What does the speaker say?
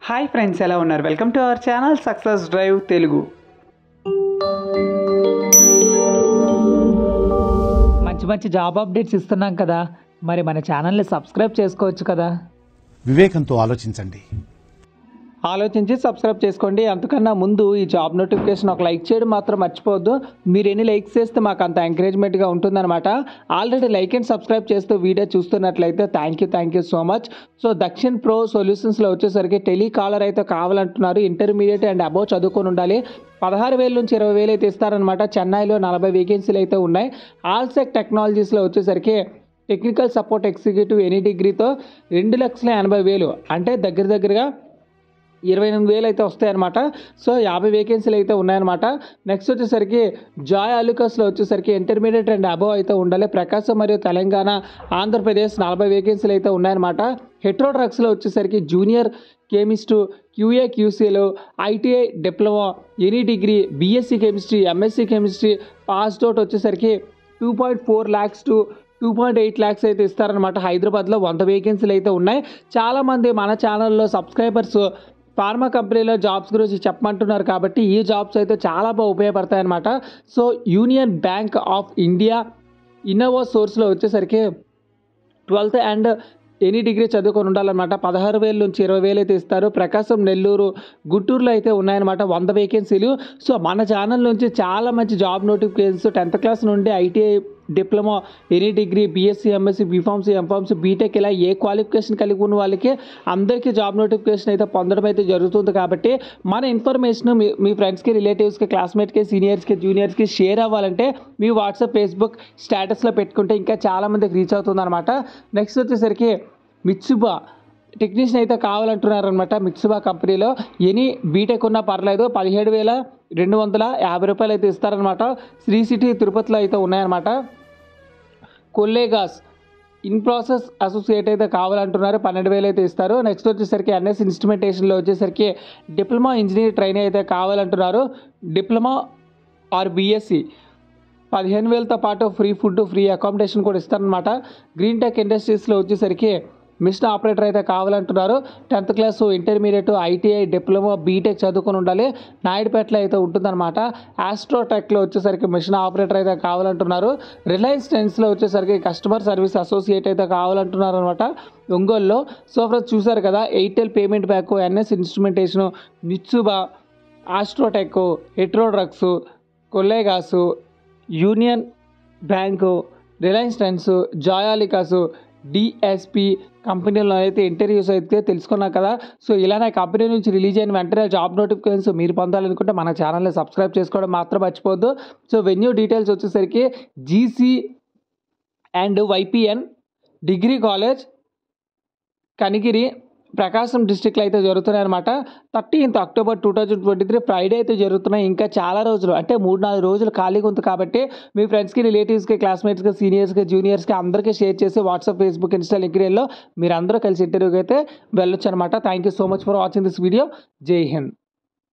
hi friends ఎలా ఉన్నారు welcome to our channel success drive Telugu మంచి మంచి జాబ్ అప్డేట్స్ ఇస్తున్నాం కదా మరి మన ఛానల్ని సబ్స్క్రైబ్ చేసుకోవచ్చు కదా వివేకంతో ఆలోచించండి ఆలోచించి సబ్స్క్రైబ్ చేసుకోండి అంతకన్నా ముందు ఈ జాబ్ నోటిఫికేషన్ ఒక లైక్ చేయడం మాత్రం మర్చిపోవద్దు మీరు ఎన్ని లైక్స్ చేస్తే మాకు అంత ఎంకరేజ్మెంట్గా ఉంటుందన్నమాట ఆల్రెడీ లైక్ అండ్ సబ్స్క్రైబ్ చేస్తూ వీడియో చూస్తున్నట్లయితే thank you thank you so much so Dakshin pro సొల్యూషన్స్లో వచ్చేసరికి టెలికాలర్ అయితే కావాలంటున్నారు ఇంటర్మీడియట్ అండ్ అబౌవ్ చదువుకొని ఉండాలి పదహారు వేల నుంచి ఇరవై వేలు అయితే ఇస్తారనమాట చెన్నైలో నలభై వేకెన్సీలు అయితే ఉన్నాయి ఆల్సెక్ టెక్నాలజీస్లో వచ్చేసరికి టెక్నికల్ సపోర్ట్ ఎగ్జిక్యూటివ్ ఎనీ డిగ్రీతో రెండు లక్షల ఎనభై వేలు అంటే దగ్గర దగ్గరగా ఇరవై ఎనిమిది వేలు అయితే వస్తాయన్నమాట సో యాభై వేకెన్సీలు అయితే ఉన్నాయన్నమాట నెక్స్ట్ వచ్చేసరికి జాయ్ అలుకస్లో వచ్చేసరికి ఇంటర్మీడియట్ అండ్ అబవ్ అయితే ఉండాలి ప్రకాశం మరియు తెలంగాణ ఆంధ్రప్రదేశ్ నలభై వేకెన్సీలు అయితే ఉన్నాయన్నమాట హెట్రో డ్రగ్స్లో వచ్చేసరికి జూనియర్ కెమిస్టు క్యూఏ క్యూసీలు ITI diploma any degree BSc chemistry MSc chemistry passed out వచ్చేసరికి two point four lakhs to two point eight lakhs అయితే ఇస్తారనమాట హైదరాబాద్లో వంద వేకెన్సీలు అయితే ఉన్నాయి చాలామంది మన ఛానల్లో సబ్స్క్రైబర్స్ ఫార్మా కంపెనీలో జాబ్స్ గురించి చెప్పమంటున్నారు కాబట్టి ఈ జాబ్స్ అయితే చాలా బాగా ఉపయోగపడతాయి అనమాట so union bank of India innova సోర్స్లో వచ్చేసరికి ట్వెల్త్ అండ్ ఎనీ డిగ్రీ చదువుకొని ఉండాలన్నమాట పదహారు వేల నుంచి ఇరవై వేలు అయితే ఇస్తారు ప్రకాశం నెల్లూరు గుంటూరులో అయితే ఉన్నాయన్నమాట వంద వేకెన్సీలు సో మన ఛానల్ నుంచి చాలా మంచి జాబ్ నోటిఫికేషన్స్ టెన్త్ క్లాస్ నుండి ITI diploma any degree BSc MSc B Pharmacy M Pharmacy BTech ఇలా ఏ క్వాలిఫికేషన్ కలిగి ఉన్న వాళ్ళకి అందరికీ జాబ్ నోటిఫికేషన్ అయితే పొందడం అయితే జరుగుతుంది కాబట్టి మన ఇన్ఫర్మేషన్ మీ మీ ఫ్రెండ్స్కి రిలేటివ్స్కి క్లాస్మేట్కి సీనియర్స్కి జూనియర్స్కి షేర్ అవ్వాలంటే మీ వాట్సాప్ ఫేస్బుక్ స్టేటస్లో పెట్టుకుంటే ఇంకా చాలామందికి రీచ్ అవుతుంది అనమాట నెక్స్ట్ వచ్చేసరికి మిత్సుబా టెక్నీషియన్ అయితే కావాలంటున్నారనమాట మిక్సుబా కంపెనీలో ఎనీ బీటెక్ ఉన్నా పర్లేదు పదిహేడు వేల రెండు వందల యాభై రూపాయలు అయితే ఇస్తారనమాట శ్రీ సిటీ తిరుపతిలో అయితే ఉన్నాయన్నమాట కొల్లేగాస్ ఇన్ ప్రాసెస్ అసోసియేట్ అయితే కావాలంటున్నారు పన్నెండు వేలు అయితే ఇస్తారు నెక్స్ట్ వచ్చేసరికి ఎన్ఎస్ ఇన్స్ట్రుమెంటేషన్లో వచ్చేసరికి డిప్లొమా ఇంజనీర్ ట్రైన్ అయితే కావాలంటున్నారు డిప్లొమా ఆర్ బీఎస్సీ పదిహేను వేలతో పాటు ఫ్రీ ఫుడ్ ఫ్రీ అకామిడేషన్ కూడా ఇస్తారనమాట గ్రీన్ టెక్ ఇండస్ట్రీస్లో వచ్చేసరికి మిషన్ ఆపరేటర్ అయితే కావాలంటున్నారు tenth class intermediate ITI diploma BTech చదువుకొని ఉండాలి నాయుడుపేటలో అయితే ఉంటుందన్నమాట ఆస్ట్రోటెక్లో వచ్చేసరికి మిషన్ ఆపరేటర్ అయితే కావాలంటున్నారు రిలయన్స్ ట్రెండ్స్లో వచ్చేసరికి కస్టమర్ సర్వీస్ అసోసియేట్ అయితే కావాలంటున్నారు అనమాట ఒంగోలులో సో ఫ్రెండ్స్ చూసారు కదా Airtel payment bank NS instrumentation Mitsuba Astrotech Hetero drugs కొల్లేగాసు యూనియన్ బ్యాంకు రిలయన్స్ ట్రెండ్స్ జాయాలికాసు డిఎస్పి కంపెనీలో అయితే ఇంటర్వ్యూస్ అయితే తెలుసుకున్నాం కదా సో ఇలానే కంపెనీ నుంచి రిలీజ్ అయిన వెంటనే జాబ్ నోటిఫికేషన్స్ మీరు పొందాలనుకుంటే మన ఛానల్ని సబ్స్క్రైబ్ చేసుకోవడం మాత్రం మర్చిపోవద్దు సో వెన్యూ డీటెయిల్స్ వచ్చేసరికి GC and YPN degree college Kanigiri Prakasam డిస్టిక్లో అయితే జరుగుతున్నాయి అనమాట thirteenth October two thousand twenty three Friday అయితే జరుగుతున్నాయి ఇంకా చాలా రోజులు అంటే మూడు నాలుగు రోజులు ఖాళీగా ఉంది కాబట్టి మీ ఫ్రెండ్స్కి రిలేటివ్స్కి క్లాస్మేట్స్కి సీనియర్స్కి జూనియర్స్కి అందరికీ షేర్ చేసి వాట్సాప్ ఫేస్బుక్ ఇన్స్టా లింక్డ్ఇన్లో మీరు అందరూ కలిసి ఇంటర్వ్యూకి అయితే వెళ్ళొచ్చు అనమాట thank you so much for watching this video జై హింద్